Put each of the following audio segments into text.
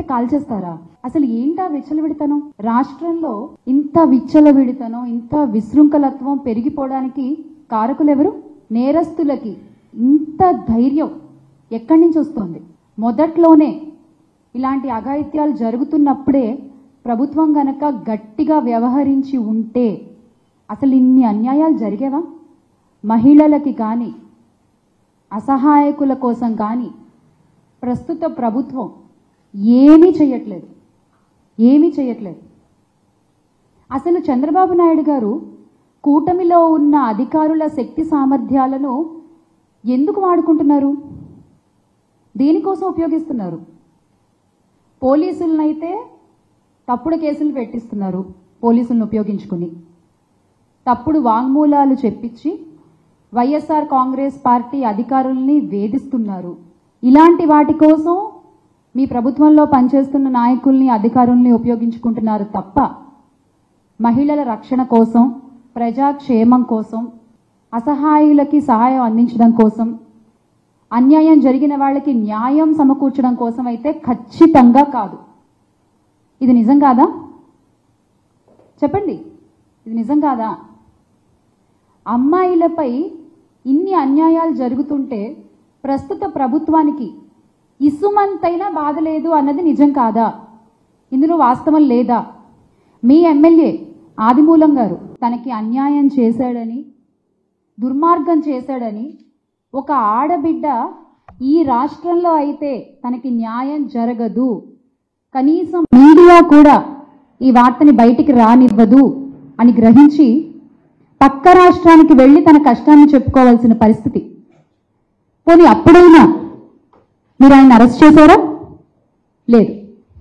కాల్చేస్తారా అసలు ఏంటా విచ్చలవిడితనం రాష్ట్రంలో ఇంత విచ్చలవిడితనం ఇంత విశృంఖలత్వం పెరిగిపోవడానికి కారకులెవరు నేరస్తులకి ఇంత ధైర్యం ఎక్కడి నుంచి వస్తుంది మొదట్లోనే ఇలాంటి అఘాయిత్యాలు జరుగుతున్నప్పుడే ప్రభుత్వం గనక గట్టిగా వ్యవహరించి ఉంటే అసలు ఇన్ని అన్యాయాలు జరిగేవా మహిళలకి కానీ అసహాయకుల కోసం కానీ ప్రస్తుత ప్రభుత్వం ఏమీ చేయట్లేదు ఏమీ చేయట్లేదు అసలు చంద్రబాబు నాయుడు గారు కూటమిలో ఉన్న అధికారుల శక్తి సామర్థ్యాలను ఎందుకు వాడుకుంటున్నారు దేనికోసం ఉపయోగిస్తున్నారు పోలీసులనైతే తప్పుడు కేసులు పెట్టిస్తున్నారు పోలీసులను ఉపయోగించుకుని తప్పుడు వాంగ్మూలాలు చెప్పించి వైఎస్ఆర్ కాంగ్రెస్ పార్టీ అధికారుల్ని వేధిస్తున్నారు ఇలాంటి వాటి కోసం మీ ప్రభుత్వంలో పనిచేస్తున్న నాయకుల్ని అధికారుల్ని ఉపయోగించుకుంటున్నారు తప్ప మహిళల రక్షణ కోసం ప్రజాక్షేమం కోసం అసహాయులకి సహాయం అందించడం కోసం అన్యాయం జరిగిన వాళ్ళకి న్యాయం సమకూర్చడం కోసం అయితే ఖచ్చితంగా కాదు ఇది నిజం కాదా చెప్పండి ఇది నిజం కాదా అమ్మాయిలపై ఇన్ని అన్యాయాలు జరుగుతుంటే ప్రస్తుత ప్రభుత్వానికి ఇసుమంతైనా బాధ లేదు అన్నది నిజం కాదా ఇందులో వాస్తవం లేదా మీ ఎమ్మెల్యే ఆదిమూలం గారు తనకి అన్యాయం చేశాడని దుర్మార్గం చేశాడని ఒక ఆడబిడ్డ ఈ రాష్ట్రంలో అయితే తనకి న్యాయం జరగదు కనీసం మీడియా కూడా ఈ వార్తని బయటికి రానివ్వదు అని గ్రహించి పక్క రాష్ట్రానికి వెళ్ళి తన కష్టాన్ని చెప్పుకోవాల్సిన పరిస్థితి పోనీ అప్పుడైనా మీరు ఆయన అరెస్ట్ చేశారా లేదు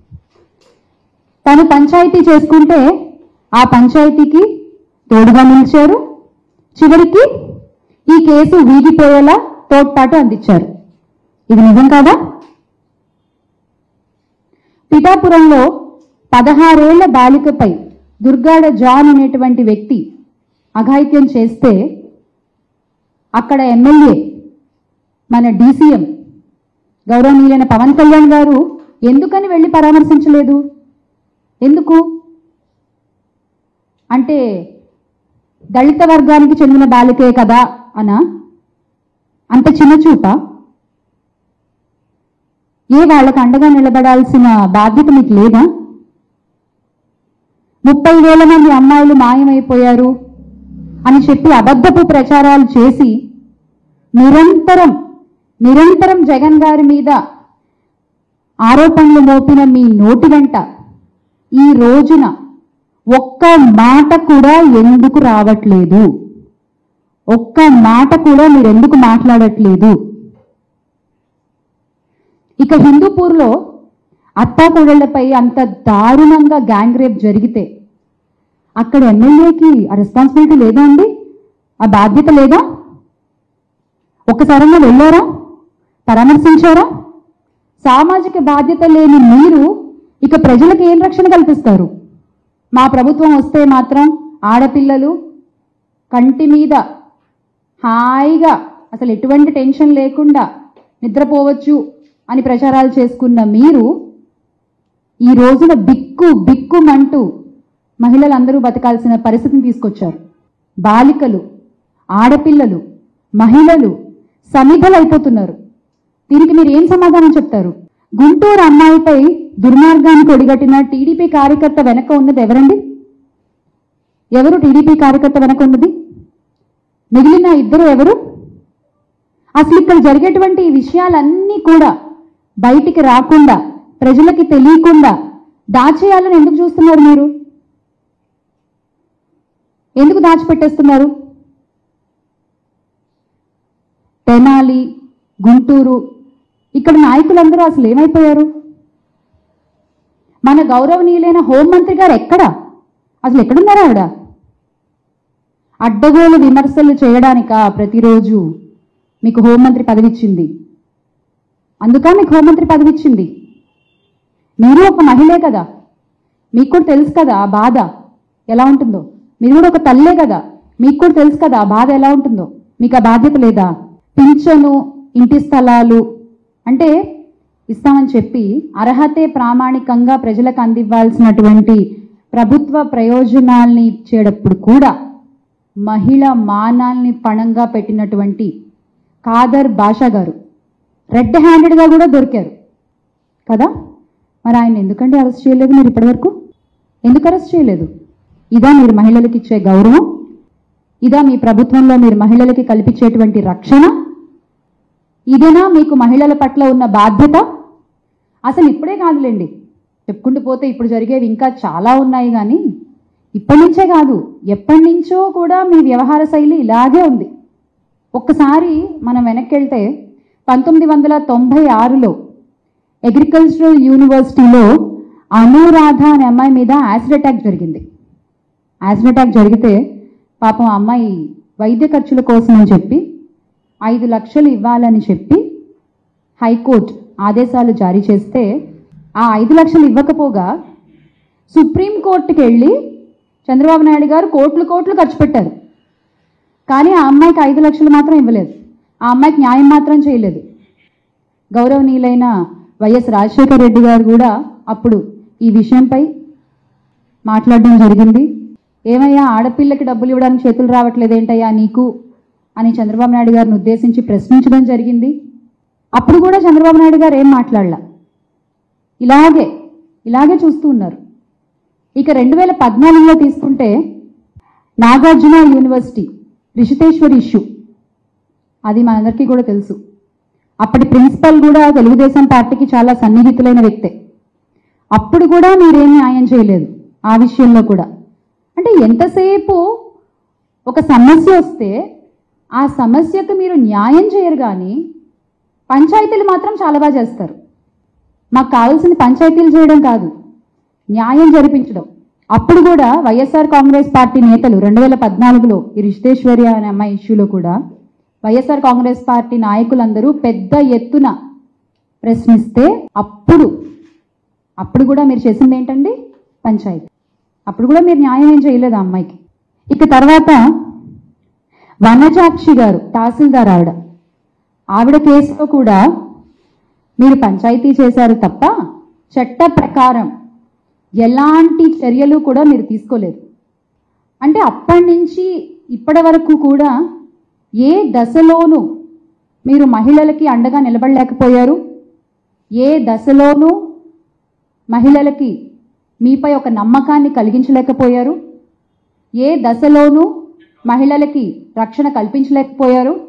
తను పంచాయతీ చేసుకుంటే ఆ పంచాయతీకి తోడుగా నిలిచారు చివరికి ఈ కేసు వీగిపోయేలా తోడ్పాటు అందించారు ఇది నిజం కాదా పిఠాపురంలో పదహారేళ్ల బాలికపై దుర్గాడ జాన్ అనేటువంటి వ్యక్తి అఘాయిత్యం చేస్తే అక్కడ ఎమ్మెల్యే మన డీసీఎం గౌరవనీయులైన పవన్ కళ్యాణ్ గారు ఎందుకని వెళ్ళి పరామర్శించలేదు ఎందుకు అంటే దళిత వర్గానికి చెందిన బాలికే కదా అనా అంత చిన్న చూప ఏ వాళ్ళకి అండగా నిలబడాల్సిన బాధ్యత మీకు లేదా ముప్పై వేల మంది అమ్మాయిలు మాయమైపోయారు అని చెప్పి అబద్ధపు ప్రచారాలు చేసి నిరంతరం నిరంతరం జగన్ గారి మీద ఆరోపణలు మోపిన మీ నోటి వెంట ఈ రోజున ఒక్క మాట కూడా ఎందుకు రావట్లేదు ఒక్క మాట కూడా మీరు ఎందుకు మాట్లాడట్లేదు ఇక హిందూపూర్లో అత్తాకోడళ్లపై అంత దారుణంగా గ్యాంగ్ రేప్ జరిగితే అక్కడ ఎమ్మెల్యేకి ఆ రెస్పాన్సిబిలిటీ లేదా అండి ఆ బాధ్యత లేదా ఒక్కసారన్నా వెళ్ళారా పరామర్శించారా సామాజిక బాధ్యత లేని మీరు ఇక ప్రజలకు ఏం రక్షణ కల్పిస్తారు మా ప్రభుత్వం వస్తే మాత్రం ఆడపిల్లలు కంటి మీద హాయిగా అసలు ఎటువంటి టెన్షన్ లేకుండా నిద్రపోవచ్చు అని ప్రచారాలు చేసుకున్న మీరు ఈ రోజున బిక్కు బిక్కుమంటూ మహిళలందరూ బతకాల్సిన పరిస్థితిని తీసుకొచ్చారు బాలికలు ఆడపిల్లలు మహిళలు సమిధలైపోతున్నారు దీనికి మీరు ఏం సమాధానం చెప్తారు గుంటూరు అమ్మాయిపై దుర్మార్గానికి ఒడిగట్టిన టీడీపీ కార్యకర్త వెనక ఉన్నది ఎవరండి ఎవరు టీడీపీ కార్యకర్త వెనక ఉన్నది మిగిలిన ఇద్దరు ఎవరు అసలు ఇక్కడ జరిగేటువంటి ఈ విషయాలన్నీ కూడా బయటికి రాకుండా ప్రజలకి తెలియకుండా దాచేయాలని ఎందుకు చూస్తున్నారు మీరు ఎందుకు దాచిపెట్టేస్తున్నారు తెనాలి గుంటూరు ఇక్కడ నాయకులందరూ అసలు ఏమైపోయారు మన గౌరవనీయులైన హోంమంత్రి గారు ఎక్కడ అసలు ఎక్కడున్నారు ఆవిడ అడ్డగోలు విమర్శలు చేయడానిక ప్రతిరోజు మీకు హోంమంత్రి పదవిచ్చింది అందుక మీకు హోంమంత్రి పదవిచ్చింది మీరు ఒక మహిళే కదా మీకు కూడా తెలుసు కదా ఆ బాధ ఎలా ఉంటుందో మీరు కూడా ఒక తల్లే కదా మీకు కూడా తెలుసు కదా ఆ బాధ ఎలా ఉంటుందో మీకు ఆ బాధ్యత లేదా పింఛను ఇంటి స్థలాలు అంటే ఇస్తామని చెప్పి అర్హతే ప్రామాణికంగా ప్రజలకు అందివ్వాల్సినటువంటి ప్రభుత్వ ప్రయోజనాల్ని ఇచ్చేటప్పుడు కూడా మహిళ మానాల్ని పణంగా పెట్టినటువంటి కాదర్ బాషా గారు రెడ్ హ్యాండెడ్గా కూడా దొరికారు కదా మరి ఆయన ఎందుకంటే అరెస్ట్ చేయలేదు మీరు ఇప్పటివరకు ఎందుకు అరెస్ట్ చేయలేదు ఇదా మీరు మహిళలకు ఇచ్చే గౌరవం ఇదా మీ ప్రభుత్వంలో మీరు మహిళలకి కల్పించేటువంటి రక్షణ ఇదేనా మీకు మహిళల పట్ల ఉన్న బాధ్యత అసలు ఇప్పుడే కాదులేండి చెప్పుకుంటూ పోతే ఇప్పుడు జరిగేవి ఇంకా చాలా ఉన్నాయి కానీ ఇప్పటి నుంచే కాదు ఎప్పటి నుంచో కూడా మీ వ్యవహార శైలి ఇలాగే ఉంది ఒక్కసారి మనం వెనక్కి వెళ్తే పంతొమ్మిది వందల తొంభై ఆరులో అగ్రికల్చరల్ యూనివర్సిటీలో అనురాధ అనే అమ్మాయి మీద యాసిడ్ అటాక్ జరిగింది యాసిడ్ అటాక్ జరిగితే పాపం ఆ అమ్మాయి వైద్య ఖర్చుల కోసం అని చెప్పి ఐదు లక్షలు ఇవ్వాలని చెప్పి హైకోర్టు ఆదేశాలు జారీ చేస్తే ఆ ఐదు లక్షలు ఇవ్వకపోగా సుప్రీంకోర్టుకి వెళ్ళి చంద్రబాబు నాయుడు గారు కోట్లు కోట్లు ఖర్చు పెట్టారు కానీ ఆ అమ్మాయికి ఐదు లక్షలు మాత్రం ఇవ్వలేదు ఆ అమ్మాయికి న్యాయం మాత్రం చేయలేదు గౌరవనీయులైన వైఎస్ రాజశేఖర రెడ్డి గారు కూడా అప్పుడు ఈ విషయంపై మాట్లాడడం జరిగింది ఏమయ్యా ఆడపిల్లకి డబ్బులు ఇవ్వడానికి చేతులు రావట్లేదేంటయ్యా నీకు అని చంద్రబాబు నాయుడు గారిని ఉద్దేశించి ప్రశ్నించడం జరిగింది అప్పుడు కూడా చంద్రబాబు నాయుడు గారు ఏం మాట్లాడలా ఇలాగే ఇలాగే చూస్తూ ఉన్నారు ఇక రెండు వేల పద్నాలుగులో తీసుకుంటే నాగార్జున యూనివర్సిటీ రిషితేశ్వర్ ఇష్యూ అది మనందరికీ కూడా తెలుసు అప్పటి ప్రిన్సిపల్ కూడా తెలుగుదేశం పార్టీకి చాలా సన్నిహితులైన వ్యక్తే అప్పుడు కూడా మీరేం న్యాయం చేయలేదు ఆ విషయంలో కూడా అంటే ఎంతసేపు ఒక సమస్య వస్తే ఆ సమస్యకు మీరు న్యాయం చేయరు కానీ పంచాయతీలు మాత్రం చాలా బాగా చేస్తారు మాకు కావాల్సింది పంచాయతీలు చేయడం కాదు న్యాయం జరిపించడం అప్పుడు కూడా వైఎస్ఆర్ కాంగ్రెస్ పార్టీ నేతలు రెండు వేల పద్నాలుగులో ఈ రిషితేశ్వర్య అనే అమ్మాయి ఇష్యూలో కూడా వైఎస్ఆర్ కాంగ్రెస్ పార్టీ నాయకులందరూ పెద్ద ఎత్తున ప్రశ్నిస్తే అప్పుడు అప్పుడు కూడా మీరు చేసింది ఏంటండి పంచాయతీ అప్పుడు కూడా మీరు న్యాయం ఏం చేయలేదు ఆ అమ్మాయికి ఇక తర్వాత వనజాక్షి గారు తహసీల్దార్ ఆవిడ ఆవిడ కేసులో కూడా మీరు పంచాయతీ చేశారు తప్ప చట్ట ప్రకారం ఎలాంటి చర్యలు కూడా మీరు తీసుకోలేదు అంటే అప్పటి నుంచి ఇప్పటి వరకు కూడా ఏ దశలోనూ మీరు మహిళలకి అండగా నిలబడలేకపోయారు ఏ దశలోనూ మహిళలకి మీపై ఒక నమ్మకాన్ని కలిగించలేకపోయారు ఏ దశలోనూ మహిళలకి రక్షణ కల్పించలేకపోయారు